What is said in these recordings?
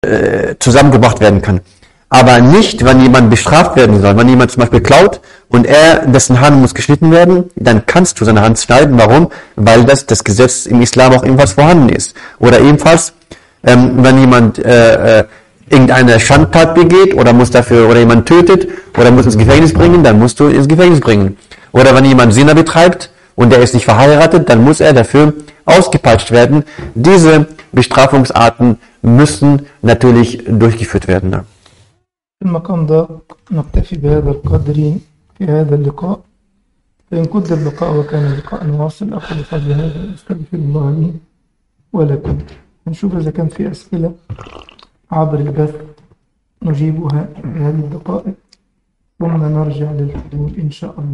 äh, zusammengebracht werden kann. Aber nicht, wenn jemand bestraft werden soll. Wenn jemand zum Beispiel klaut und er, dessen Hand muss geschnitten werden, dann kannst du seine Hand schneiden. Warum? Weil das, das Gesetz im Islam auch ebenfalls vorhanden ist. Oder ebenfalls, ähm, wenn jemand äh, äh, irgendeine Schandtat begeht oder muss dafür, oder jemand tötet oder muss ins Gefängnis bringen, dann musst du ins Gefängnis bringen. Oder wenn jemand Sinner betreibt und er ist nicht verheiratet, dann muss er dafür ausgepeitscht werden. Diese Bestrafungsarten müssen natürlich durchgeführt werden. Ne? في المقام ده نكتفي بهذا القدر في هذا اللقاء فإن كنت اللقاء وكان لقاء واصل أقول قبل هذا أستغفر الله لي ولكم نشوف إذا كان في أسئلة عبر البث نجيبها في هذه الدقائق ثم نرجع للحضور إن شاء الله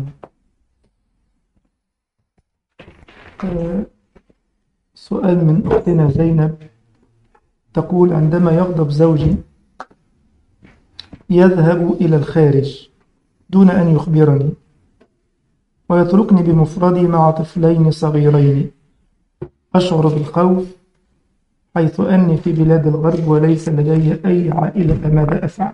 آه، سؤال من أختنا زينب تقول عندما يغضب زوجي يذهب إلى الخارج دون أن يخبرني ويتركني بمفردي مع طفلين صغيرين أشعر بالخوف حيث أني في بلاد الغرب وليس لدي أي عائلة فماذا أفعل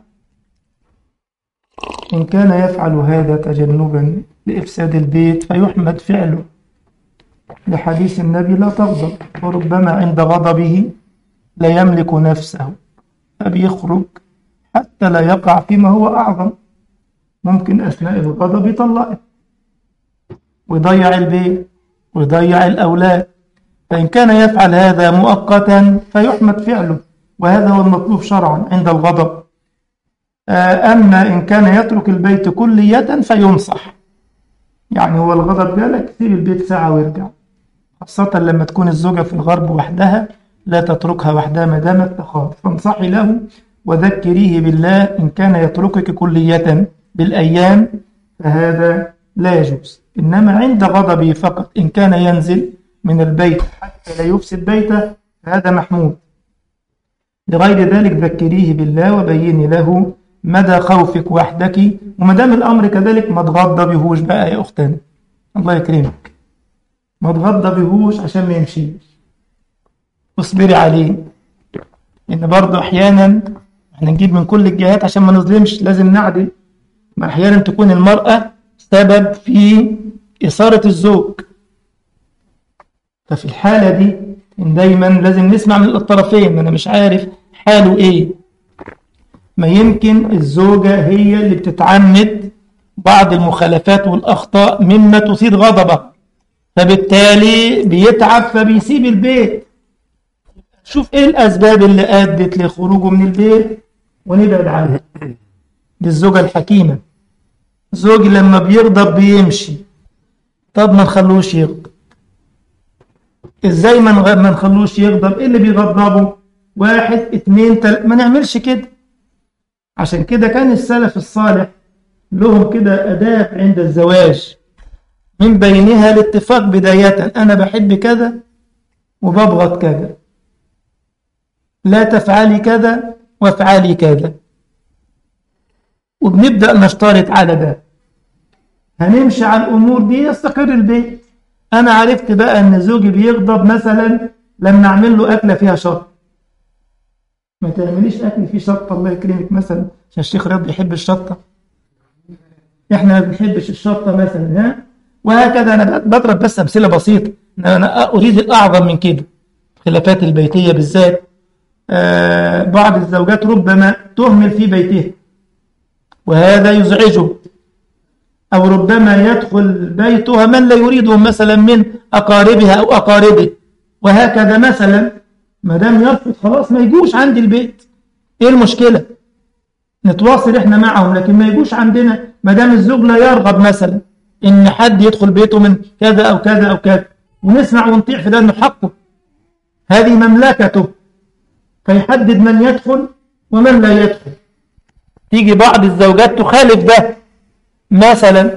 إن كان يفعل هذا تجنبا لإفساد البيت فيحمد فعله لحديث النبي لا تغضب وربما عند غضبه لا يملك نفسه فبيخرج حتى لا يقع فيما هو أعظم ممكن أثناء الغضب يطلقه ويضيع البيت ويضيع الأولاد فإن كان يفعل هذا مؤقتا فيحمد فعله وهذا هو المطلوب شرعا عند الغضب آه، أما إن كان يترك البيت كلية فينصح يعني هو الغضب جالك سيب البيت ساعة ويرجع خاصة لما تكون الزوجة في الغرب وحدها لا تتركها وحدها ما دامت تخاف فانصحي له وذكريه بالله إن كان يتركك كلية بالأيام فهذا لا يجوز إنما عند غضبه فقط إن كان ينزل من البيت حتى لا يفسد بيته فهذا محمود لغير ذلك ذكريه بالله وبيني له مدى خوفك وحدك وما دام الأمر كذلك ما تغضبيهوش بقى يا أختنا الله يكرمك ما تغضبيهوش عشان ما يمشيش واصبري عليه إن برضه أحيانا احنا نجيب من كل الجهات عشان ما نظلمش لازم نعدل ما أحيانا تكون المرأة سبب في إثارة الزوج ففي الحالة دي إن دايما لازم نسمع من الطرفين ما أنا مش عارف حاله إيه ما يمكن الزوجة هي اللي بتتعمد بعض المخالفات والأخطاء مما تثير غضبه فبالتالي بيتعب فبيسيب البيت شوف ايه الاسباب اللي ادت لخروجه من البيت ونبعد عنها دي الزوجة الحكيمة زوج لما بيغضب بيمشي طب ما نخلوش يغضب ازاي ما نغ- ما نخلوش يغضب ايه اللي بيغضبه واحد اتنين تل... ما نعملش كده عشان كده كان السلف الصالح لهم كده أداب عند الزواج من بينها الاتفاق بداية أنا بحب كذا وببغض كذا لا تفعلي كذا وافعلي كذا وبنبدأ نشترط على ده هنمشي على الأمور دي يستقر البيت أنا عرفت بقى إن زوجي بيغضب مثلا لما أعمل له أكلة فيها شط ما تعمليش أكل فيه شطة الله يكرمك مثلا عشان الشيخ رياض بيحب الشطة إحنا ما بنحبش الشطة مثلا ها وهكذا أنا بضرب بس أمثلة بسيطة أنا أريد الأعظم من كده الخلافات البيتية بالذات آه بعض الزوجات ربما تهمل في بيتها وهذا يزعجه أو ربما يدخل بيتها من لا يريده مثلا من أقاربها أو أقاربه وهكذا مثلا ما دام يرفض خلاص ما يجوش عندي البيت إيه المشكلة نتواصل إحنا معهم لكن ما يجوش عندنا ما دام الزوج لا يرغب مثلا إن حد يدخل بيته من كذا أو كذا أو كذا ونسمع ونطيع في ده إنه حقه هذه مملكته فيحدد من يدخل ومن لا يدخل تيجي بعض الزوجات تخالف ده مثلا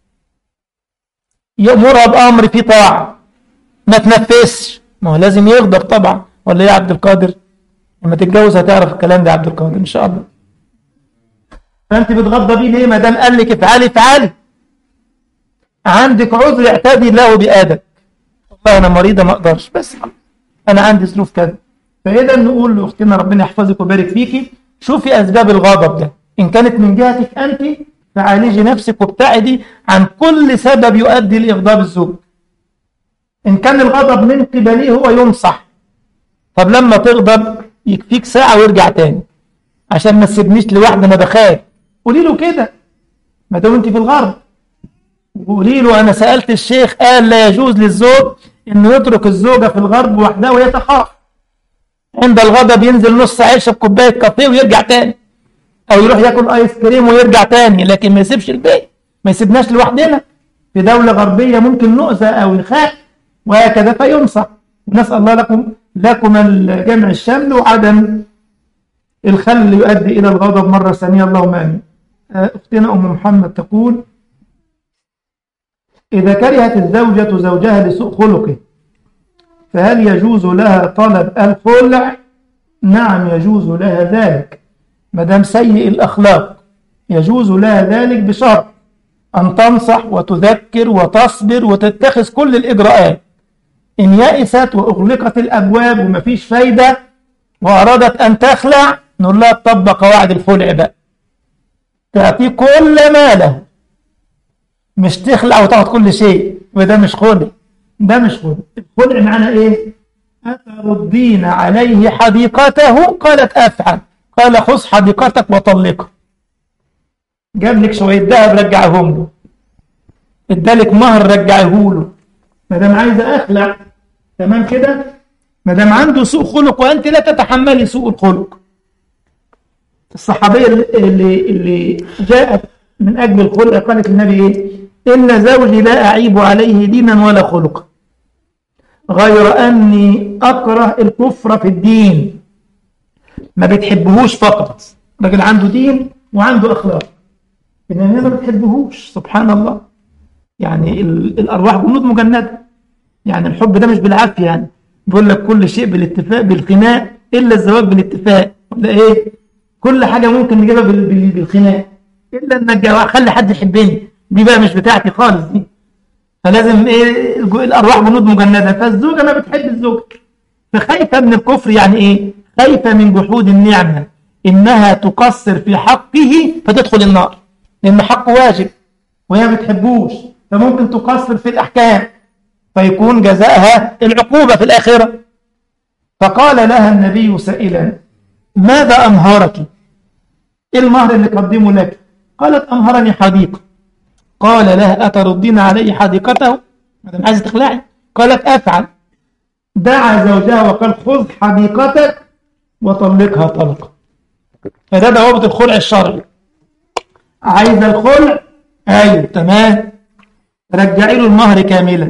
يأمرها بأمر في طاعة ما تنفذش ما هو لازم يغضب طبعا ولا ايه يا عبد القادر لما تتجوز هتعرف الكلام ده يا عبد القادر ان شاء الله فانت بتغضبي ليه ما دام قال لك افعلي افعلي عندك عذر اعتدي له بادب والله انا مريضه ما اقدرش بس انا عندي ظروف كذا فإذا نقول لأختنا ربنا يحفظك ويبارك فيكي شوفي أسباب الغضب ده إن كانت من جهتك أنت فعالجي نفسك وابتعدي عن كل سبب يؤدي لإغضاب الزوج إن كان الغضب من قبله هو ينصح طب لما تغضب يكفيك ساعة ويرجع تاني عشان ما تسيبنيش لوحدي أنا بخاف قولي له كده ما دام أنت في الغرب وقولي له أنا سألت الشيخ قال لا يجوز للزوج إنه يترك الزوجة في الغرب وحدها وهي تخاف عند الغضب ينزل نص ساعة يشرب كوباية كافيه ويرجع تاني أو يروح ياكل آيس كريم ويرجع تاني لكن ما يسيبش البيت ما يسيبناش لوحدنا في دولة غربية ممكن نؤذى أو نخاف وهكذا فينصح ونسأل الله لكم لكم الجمع الشمل وعدم الخل اللي يؤدي إلى الغضب مرة ثانية اللهم آمين أختنا أم محمد تقول إذا كرهت الزوجة زوجها لسوء خلقه فهل يجوز لها طلب الخلع نعم يجوز لها ذلك ما دام سيء الأخلاق يجوز لها ذلك بشرط أن تنصح وتذكر وتصبر وتتخذ كل الإجراءات إن يأست وأغلقت الأبواب ومفيش فايدة وأرادت أن تخلع نقول لها تطبق قواعد الخلع بقى تعطيه كل ماله مش تخلع وتاخد كل شيء وده مش خلع ده مش خلع الخلع معنى ايه أتردين عليه حديقته قالت أفعل قال خذ حديقتك وطلقها جاب لك شوية ذهب رجعهم له ادالك مهر رجعه له ما دام عايزة أخلع تمام كده ما دام عنده سوء خلق وأنت لا تتحملي سوء الخلق الصحابية اللي, اللي جاءت من أجل الخلق قالت النبي إيه إن زوجي لا أعيب عليه دينا ولا خلقا غير أني أكره الكفر في الدين ما بتحبهوش فقط راجل عنده دين وعنده أخلاق إنما ما بتحبهوش سبحان الله يعني الأرواح جنود مجندة يعني الحب ده مش بالعافية يعني بيقول لك كل شيء بالاتفاق بالخناق إلا الزواج بالاتفاق ولا إيه كل حاجة ممكن نجيبها بالخناق إلا إنك أخلي حد يحبني دي بقى مش بتاعتي خالص دي فلازم إيه الأرواح جنود مجندة فالزوجة ما بتحب الزوج فخايفة من الكفر يعني إيه خايفة من جحود النعمة إنها تقصر في حقه فتدخل النار لأن حقه واجب وهي ما بتحبوش فممكن تقصر في الأحكام فيكون جزاءها العقوبة في الآخرة فقال لها النبي سائلا ماذا أمهرك إيه المهر اللي قدمه لك قالت أمهرني حديقة قال لها أتردين علي حديقته ماذا عايزة تخلعي قالت أفعل دعا زوجها وقال خذ حديقتك وطلقها طلقة فده ضوابط الخلع الشرعي عايزة الخلع أيوه تمام رجعي له المهر كاملا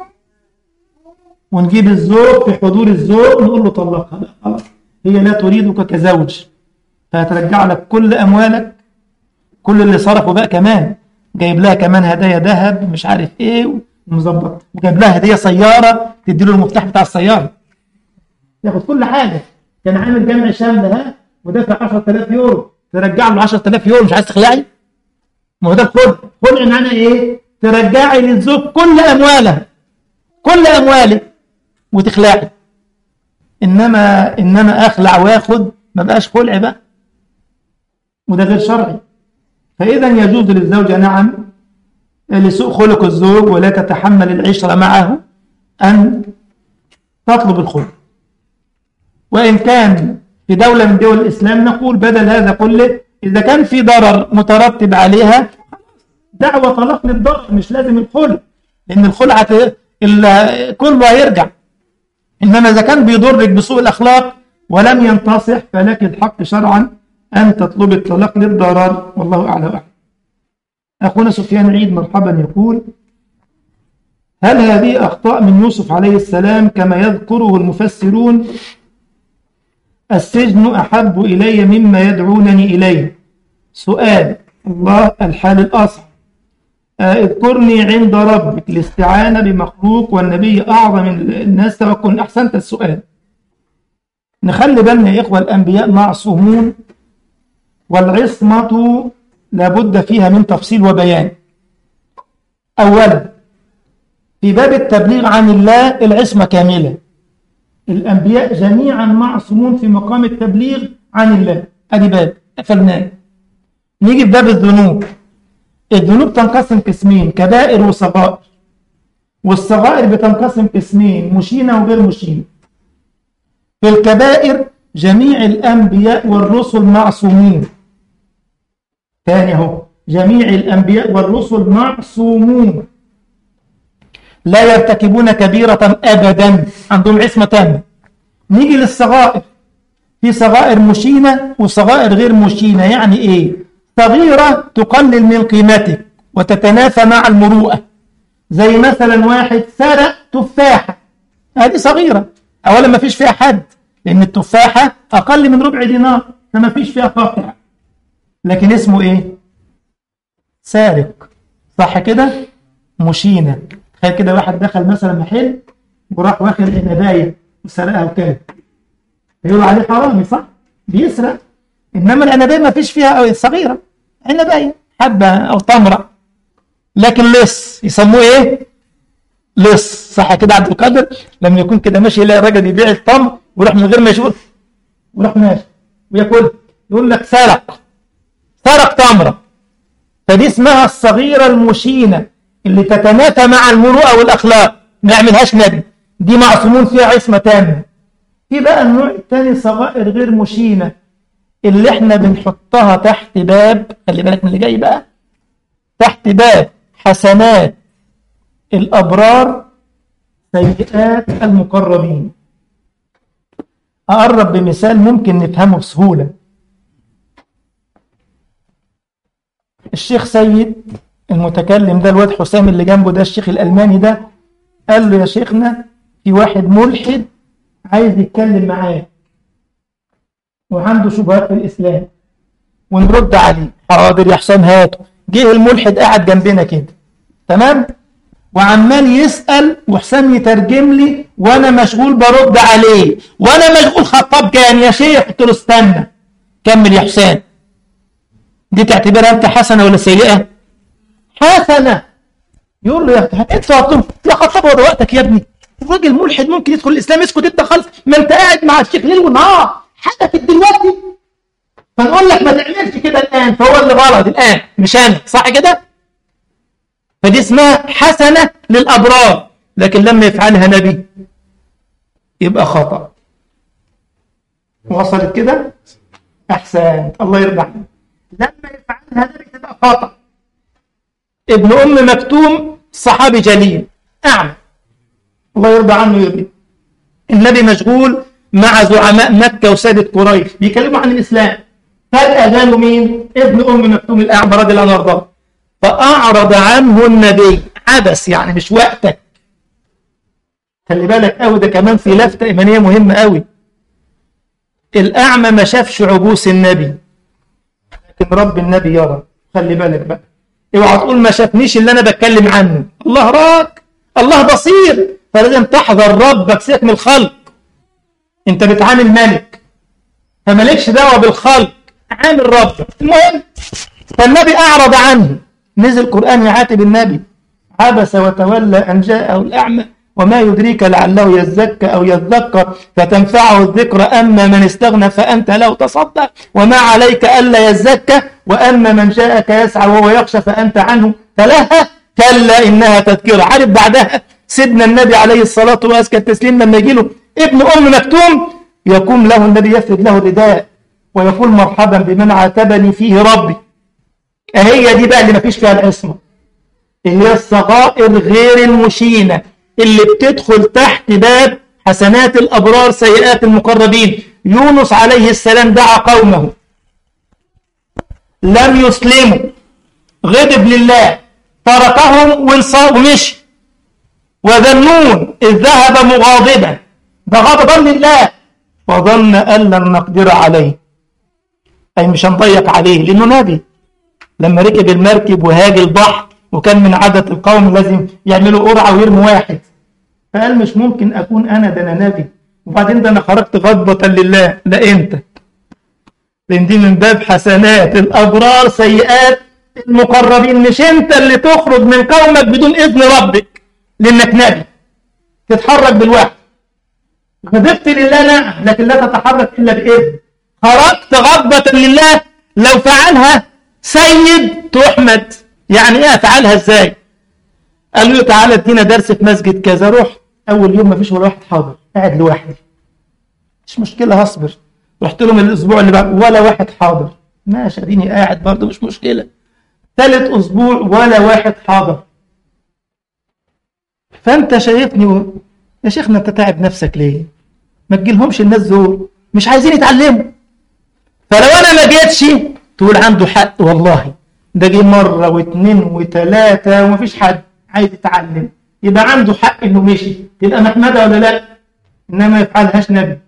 ونجيب الزوج في حضور الزوج نقول له طلقها لا خلاص هي لا تريدك كزوج فهترجع لك كل أموالك كل اللي صرفه بقى كمان جايب لها كمان هدايا ذهب مش عارف ايه ومظبط وجايب لها هديه سياره تدي له المفتاح بتاع السياره ياخد كل حاجه كان عامل جمع شامل ها ودافع 10000 يورو ترجع له 10000 يورو مش عايز تخلعي ما هو ده الخلع خلع معناه ايه ترجعي للزوج كل اموالها كل اموالك وتخلعي انما انما اخلع واخد ما بقاش خلع بقى وده غير شرعي فإذا يجوز للزوجة نعم لسوء خلق الزوج ولا تتحمل العشرة معه أن تطلب الخلق وإن كان في دولة من دول الإسلام نقول بدل هذا كله إذا كان في ضرر مترتب عليها دعوة طلاق للضرر مش لازم الخلق لأن الخلع كله هيرجع إنما إذا كان بيضرك بسوء الأخلاق ولم ينتصح فلك الحق شرعا أن تطلب الطلاق للضرر والله أعلى وأعلم أخونا سفيان عيد مرحبا يقول هل هذه أخطاء من يوسف عليه السلام كما يذكره المفسرون السجن أحب إلي مما يدعونني إليه سؤال الله الحال الأصعب اذكرني عند ربك الاستعانة بمخلوق والنبي أعظم الناس توكل أحسنت السؤال نخلي بالنا يا إخوة الأنبياء معصومون والعصمة لابد فيها من تفصيل وبيان أولا في باب التبليغ عن الله العصمة كاملة الأنبياء جميعا معصومون في مقام التبليغ عن الله أدي باب قفلناه نيجي في باب الذنوب الذنوب تنقسم قسمين كبائر وصغائر والصغائر بتنقسم قسمين مشينة وغير مشينة في الكبائر جميع الأنبياء والرسل معصومين ثاني اهو جميع الأنبياء والرسل معصومون لا يرتكبون كبيرة أبدا عندهم عصمة تامة نيجي للصغائر في صغائر مشينة وصغائر غير مشينة يعني إيه صغيرة تقلل من قيمتك وتتنافى مع المروءة زي مثلا واحد سرق تفاحة هذه صغيرة أولا ما فيش فيها حد لأن التفاحة أقل من ربع دينار فما فيش فيها قاطع لكن اسمه إيه سارق صح كده مشينة تخيل كده واحد دخل مثلا محل وراح واخد عنباية وسرقها وكده يقولوا عليه حرامي صح بيسرق انما العنبايه ما فيش فيها صغيره عنبايه حبه او تمره لكن لص يسموه ايه لص صح كده عبد القادر لما يكون كده ماشي يلاقي الراجل يبيع التمر ويروح من غير ما يشوف ويروح ماشي وياكل يقول لك سرق سرق تمره فدي اسمها الصغيره المشينه اللي تتنافى مع المروءه والاخلاق ما يعملهاش نبي دي معصومون فيها عصمه تامه في بقى النوع الثاني صغائر غير مشينة اللي احنا بنحطها تحت باب خلي بالك من اللي جاي بقى تحت باب حسنات الأبرار سيئات المقربين أقرب بمثال ممكن نفهمه بسهولة الشيخ سيد المتكلم ده الواد حسام اللي جنبه ده الشيخ الألماني ده قال له يا شيخنا في واحد ملحد عايز يتكلم معاه وعنده شبهات في الإسلام ونرد عليه حاضر يا حسام هاته جه الملحد قاعد جنبنا كده تمام وعمال يسأل وحسام يترجم لي وانا مشغول برد عليه وانا مشغول خطاب كان يا شيخ قلت له استنى كمل يا حسام دي تعتبرها انت حسنه ولا سيئه حسنه يقول له يا انت يا خطاب وضع وقتك يا ابني الراجل ملحد ممكن يدخل الاسلام اسكت انت خالص ما انت قاعد مع الشيخ ليل ونهار حدثت دلوقتي فنقول لك ما تعملش كده الان فهو اللي غلط الان مش انا صح كده فدي اسمها حسنه للابرار لكن لما يفعلها نبي يبقى خطا وصلت كده احسنت الله يرضى عنك لما يفعلها نبي تبقى خطا ابن ام مكتوم صحابي جليل اعمى الله يرضى عنه ويرضي النبي مشغول مع زعماء مكة وسادة قريش بيكلموا عن الإسلام فجأة جاله مين؟ ابن أم مكتوم الأعمى رضي الله عنه وارضاه فأعرض عنه النبي عبس يعني مش وقتك خلي بالك قوي ده كمان في لفتة إيمانية مهمة قوي الأعمى ما شافش عبوس النبي لكن رب النبي يرى خلي بالك بقى اوعى تقول ما شافنيش اللي أنا بتكلم عنه الله راك الله بصير فلازم تحذر ربك سيبك من الخلق انت بتعامل ملك فمالكش دعوه بالخلق عامل ربك المهم فالنبي اعرض عنه نزل القران يعاتب النبي عبس وتولى ان جاءه الاعمى وما يدريك لعله يزكى او يذكر فتنفعه الذكر اما من استغنى فانت له تصدى وما عليك الا يزكى واما من جاءك يسعى وهو يخشى فانت عنه تلهى كلا انها تذكره عارف بعدها سيدنا النبي عليه الصلاة وأزكى التسليم لما يجي له ابن أم مكتوم يقوم له النبي يفرد له الرداء ويقول مرحبا بمن عاتبني فيه ربي أهي دي بقى اللي ما فيش فيها العصمة اللي هي الصغائر غير المشينة اللي بتدخل تحت باب حسنات الأبرار سيئات المقربين يونس عليه السلام دعا قومه لم يسلموا غضب لله تركهم ومشي وذنون إذ ذهب مغاضبا ده غضبا لله وظن أن لن نقدر عليه أي مش هنضيق عليه لأنه نبي لما ركب المركب وهاج البحر وكان من عادة القوم لازم يعملوا قرعة ويرموا واحد فقال مش ممكن أكون أنا ده أنا نبي وبعدين ده أنا خرجت غضبة لله لا أنت لأن دي من باب حسنات الأبرار سيئات المقربين مش أنت اللي تخرج من قومك بدون إذن ربك لأنك نبي تتحرك بالوحي غضبت لله نعم لكن لا تتحرك إلا بإذن خرجت غضبة لله لو فعلها سيد تحمد يعني ايه افعلها ازاي قال له تعالى ادينا درس في مسجد كذا روح اول يوم ما فيش ولا واحد حاضر قاعد لوحدي مش مشكله هصبر رحت لهم الاسبوع اللي بعد ولا واحد حاضر ماشي اديني قاعد برضه مش مشكله ثالث اسبوع ولا واحد حاضر فانت شايفني و... يا شيخنا انت تعب نفسك ليه ما تجيلهمش الناس دول مش عايزين يتعلموا فلو انا ما جيتش تقول عنده حق والله ده جه مره واثنين وثلاثه ومفيش حد عايز يتعلم يبقى عنده حق انه مشي تبقى محمده ولا لا انما ما يفعلهاش نبي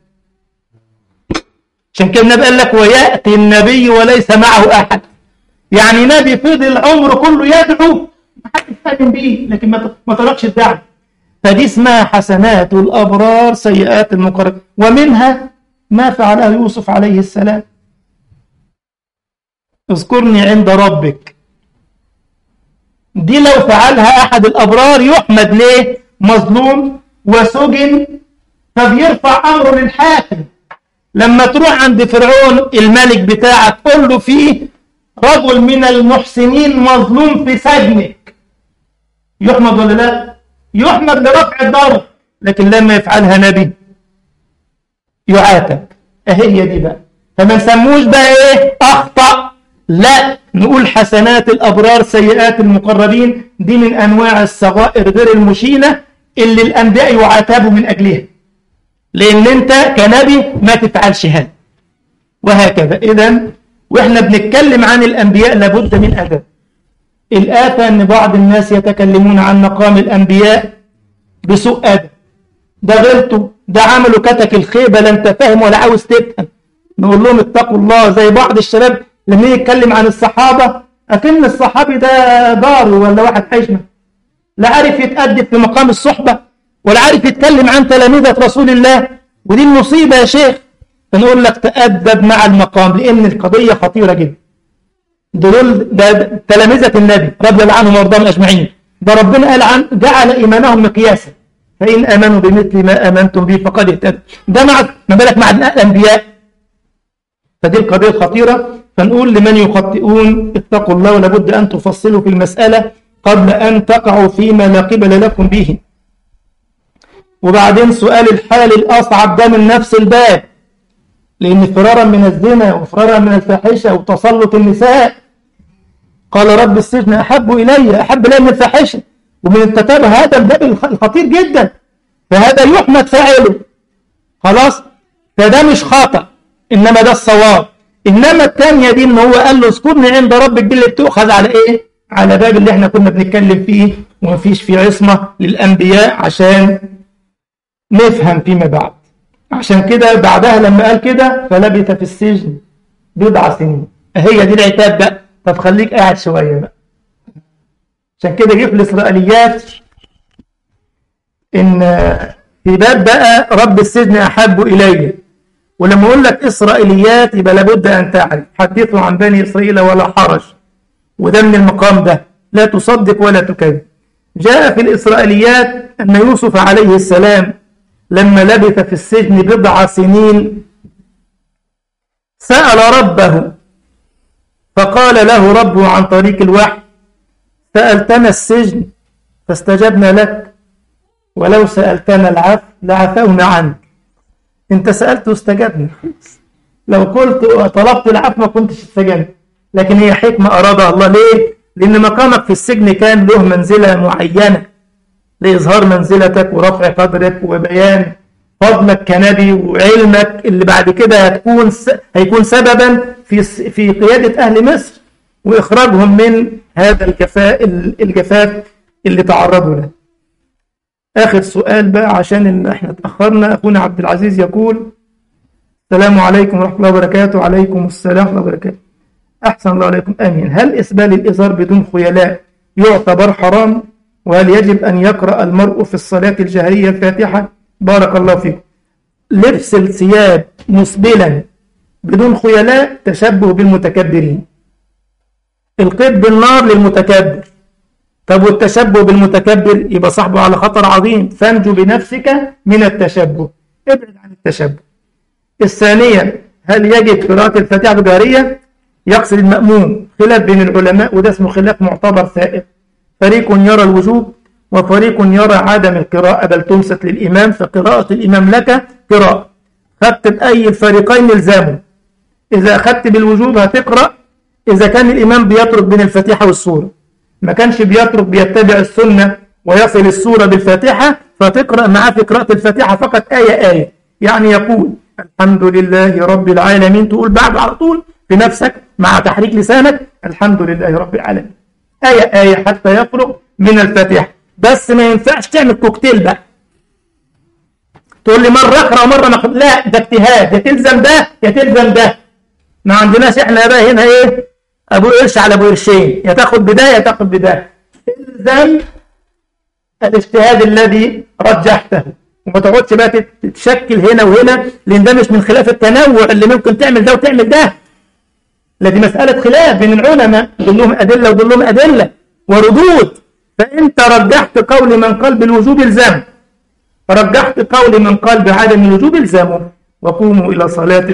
عشان كده النبي قال لك وياتي النبي وليس معه احد يعني نبي فضل عمره كله يدعو ما حدش آمن بيه لكن ما ما تركش الدعوه فدي اسمها حسنات الابرار سيئات المقرب ومنها ما فعله يوسف عليه السلام اذكرني عند ربك دي لو فعلها احد الابرار يحمد ليه مظلوم وسجن فبيرفع امره للحاكم لما تروح عند فرعون الملك بتاعك قول له فيه رجل من المحسنين مظلوم في سجنك يحمد ولا لا يحمد لرفع الضرر لكن لما يفعلها نبي يعاتب اهي دي بقى فما نسموش بقى ايه اخطأ لا نقول حسنات الابرار سيئات المقربين دي من انواع الصغائر غير المشينه اللي الانبياء يعاتبوا من اجلها لان انت كنبي ما تفعلش هذا وهكذا اذا واحنا بنتكلم عن الانبياء لابد من ادب الآفة أن بعض الناس يتكلمون عن مقام الأنبياء بسوء أدب ده غلطوا ده عملوا كتك الخيبة لا أنت فاهم ولا عاوز تفهم نقول لهم اتقوا الله زي بعض الشباب لما يتكلم عن الصحابة أكن الصحابي ده جار ولا واحد حشمة لا عارف يتأدب في مقام الصحبة ولا عارف يتكلم عن تلاميذة رسول الله ودي المصيبة يا شيخ فنقول لك تأدب مع المقام لأن القضية خطيرة جدا دول ده تلامذة النبي رضي الله عنهم وارضاهم اجمعين ده ربنا قال عن جعل ايمانهم مقياسا فان امنوا بمثل ما امنتم به فقد اهتدوا ده مع ما بالك مع الانبياء فدي القضيه الخطيره فنقول لمن يخطئون اتقوا الله ولابد ان تفصلوا في المساله قبل ان تقعوا فيما لا قبل لكم به وبعدين سؤال الحال الاصعب ده من نفس الباب لأن فرارا من الزنا وفرارا من الفاحشة وتسلط النساء قال رب السجن أحب إلي أحب إلي من الفاحشة ومن التتابع هذا الباب الخطير جدا فهذا يحمد فاعله خلاص فده مش خطأ إنما ده الصواب إنما الثانية دي إن هو قال له اذكرني عند ربك دي اللي بتؤخذ على إيه؟ على باب اللي إحنا كنا بنتكلم فيه ومفيش فيه عصمة للأنبياء عشان نفهم فيما بعد عشان كده بعدها لما قال كده فلبث في السجن بضع سنين هي دي العتاب بقى طب خليك قاعد شويه بقى عشان كده جه في الاسرائيليات ان في باب بقى رب السجن احب الي ولما اقول لك اسرائيليات يبقى لابد ان تعرف حدثوا عن بني اسرائيل ولا حرج وده من المقام ده لا تصدق ولا تكذب جاء في الاسرائيليات ان يوسف عليه السلام لما لبث في السجن بضع سنين سأل ربه فقال له ربه عن طريق الوحي سألتنا السجن فاستجبنا لك ولو سألتنا العفو لعفونا عنك انت سألت واستجبنا لو قلت طلبت العفو ما كنتش استجبت لكن هي حكمة أرادها الله ليه؟ لأن مقامك في السجن كان له منزلة معينة لإظهار منزلتك ورفع قدرك وبيان فضلك كنبي وعلمك اللي بعد كده هتكون س... هيكون سببا في في قيادة أهل مصر وإخراجهم من هذا الجفاء الجفاف اللي تعرضوا له. آخر سؤال بقى عشان إن إحنا اتأخرنا أخونا عبد العزيز يقول السلام عليكم ورحمة الله وبركاته وعليكم السلام ورحمة الله وبركاته. أحسن الله عليكم آمين. هل إسبال الإزار بدون خيلاء يعتبر حرام؟ وهل يجب أن يقرأ المرء في الصلاة الجهرية الفاتحة بارك الله فيكم لبس الثياب مسبلا بدون خيلاء تشبه بالمتكبرين القيد بالنار للمتكبر طب والتشبه بالمتكبر يبقى صاحبه على خطر عظيم فانجو بنفسك من التشبه ابعد عن التشبه الثانية هل يجب قراءة الفاتحة جارية يقصد المأموم خلاف بين العلماء وده اسمه خلاف معتبر سائر فريق يرى الوجوب وفريق يرى عدم القراءة بل تمسك للإمام فقراءة الإمام لك قراءة خدت بأي الفريقين الزامه إذا أخذت بالوجوب هتقرأ إذا كان الإمام بيترك بين الفاتحة والسورة ما كانش بيترك بيتبع السنة ويصل السورة بالفاتحة فتقرأ معاه في قراءة الفاتحة فقط آية آية يعني يقول الحمد لله رب العالمين تقول بعد على طول في نفسك مع تحريك لسانك الحمد لله رب العالمين آية آية حتى يفرغ من الفاتحة بس ما ينفعش تعمل كوكتيل بقى تقول لي مرة أقرأ ومرة ما لا ده اجتهاد يا تلزم ده يا تلزم ده ما عندناش احنا بقى هنا ايه ابو قرش على ابو قرشين يا تاخد بدايه يا تاخد بدايه الزم الاجتهاد الذي رجحته وما تقعدش بقى تتشكل هنا وهنا لان ده مش من خلاف التنوع اللي ممكن تعمل ده وتعمل ده لا دي مساله خلاف بين العلماء دول لهم ادله ودول لهم ادله وردود فانت رجحت قول من قال بالوجوب الزام رجحت قول من قال بعدم الوجوب الزامه وقوموا الى صلاتكم